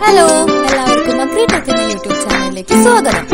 hello എല്ലാവർക്കും agritech എന്ന YouTube ചാനലിലേക്ക് സ്വാഗതം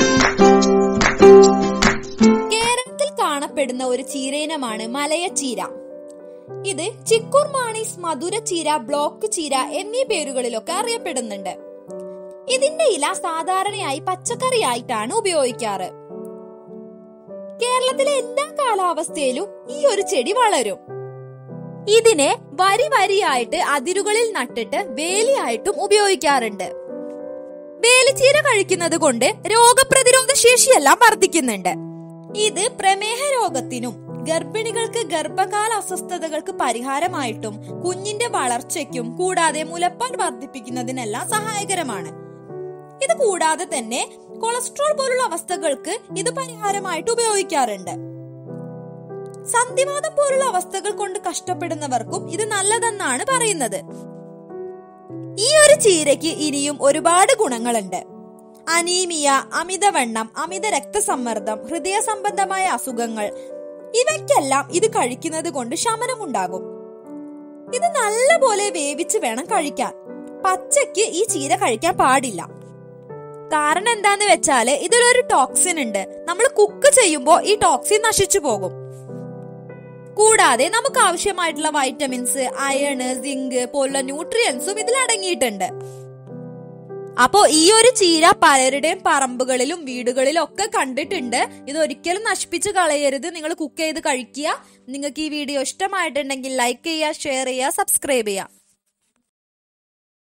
കേരളത്തിൽ കാണപ്പെടുന്ന ഒരു ചീരയിനമാണ് മലയച്ചീര ഇത് ചിക്കൂർ മാണീസ് മധുര ചീര ബ്ലോക്ക് ചീര എന്നീ പേരുകളിലൊക്കെ അറിയപ്പെടുന്നുണ്ട് ഇതിന്റെ ഇല സാധാരണയായി പച്ചക്കറിയായിട്ടാണ് ഉപയോഗിക്കാറ് കേരളത്തിലെ എല്ലാ കാലാവസ്ഥയിലും ഈ ഒരു ചെടി വളരും ഇതിനെ വരി വരിയായിട്ട് അതിരുകളിൽ നട്ടിട്ട് വേലിയായിട്ടും ഉപയോഗിക്കാറുണ്ട് വേലിച്ചീര കഴിക്കുന്നത് കൊണ്ട് രോഗപ്രതിരോധ ശേഷിയെല്ലാം വർദ്ധിക്കുന്നുണ്ട് ഇത് പ്രമേഹ രോഗത്തിനും ഗർഭിണികൾക്ക് ഗർഭകാല അസ്വസ്ഥതകൾക്ക് പരിഹാരമായിട്ടും കുഞ്ഞിന്റെ വളർച്ചയ്ക്കും കൂടാതെ മുലപ്പാൽ വർദ്ധിപ്പിക്കുന്നതിനെല്ലാം സഹായകരമാണ് ഇത് കൂടാതെ തന്നെ കൊളസ്ട്രോൾ പോലുള്ള അവസ്ഥകൾക്ക് ഇത് പരിഹാരമായിട്ട് ഉപയോഗിക്കാറുണ്ട് സന്ധിവാദം പോലുള്ള അവസ്ഥകൾ കൊണ്ട് കഷ്ടപ്പെടുന്നവർക്കും ഇത് നല്ലതെന്നാണ് പറയുന്നത് ഈ ഒരു ചീരയ്ക്ക് ഇനിയും ഒരുപാട് ഗുണങ്ങളുണ്ട് അനീമിയ അമിതവണ്ണം അമിത രക്തസമ്മർദ്ദം ഹൃദയ സംബന്ധമായ അസുഖങ്ങൾ ഇവയ്ക്കെല്ലാം ഇത് കഴിക്കുന്നത് കൊണ്ട് ശമനമുണ്ടാകും ഇത് നല്ലപോലെ വേവിച്ച് വേണം കഴിക്കാൻ പച്ചയ്ക്ക് ഈ ചീര കഴിക്കാൻ പാടില്ല കാരണം എന്താന്ന് വെച്ചാല് ഇതിലൊരു ടോക്സിൻ ഉണ്ട് നമ്മൾ കുക്ക് ചെയ്യുമ്പോൾ ഈ ടോക്സിൻ നശിച്ചു പോകും കൂടാതെ നമുക്ക് ആവശ്യമായിട്ടുള്ള വൈറ്റമിൻസ് അയണ് സിങ്ക് പോലുള്ള ന്യൂട്രിയൻസും ഇതിൽ അടങ്ങിയിട്ടുണ്ട് അപ്പോ ഈ ഒരു ചീര പലരുടെയും പറമ്പുകളിലും വീടുകളിലും ഒക്കെ കണ്ടിട്ടുണ്ട് ഇത് ഒരിക്കലും നശിപ്പിച്ച് കളയരുത് നിങ്ങൾ കുക്ക് ചെയ്ത് കഴിക്കുക നിങ്ങൾക്ക് ഈ വീഡിയോ ഇഷ്ടമായിട്ടുണ്ടെങ്കിൽ ലൈക്ക് ചെയ്യുക ഷെയർ ചെയ്യുക സബ്സ്ക്രൈബ് ചെയ്യുക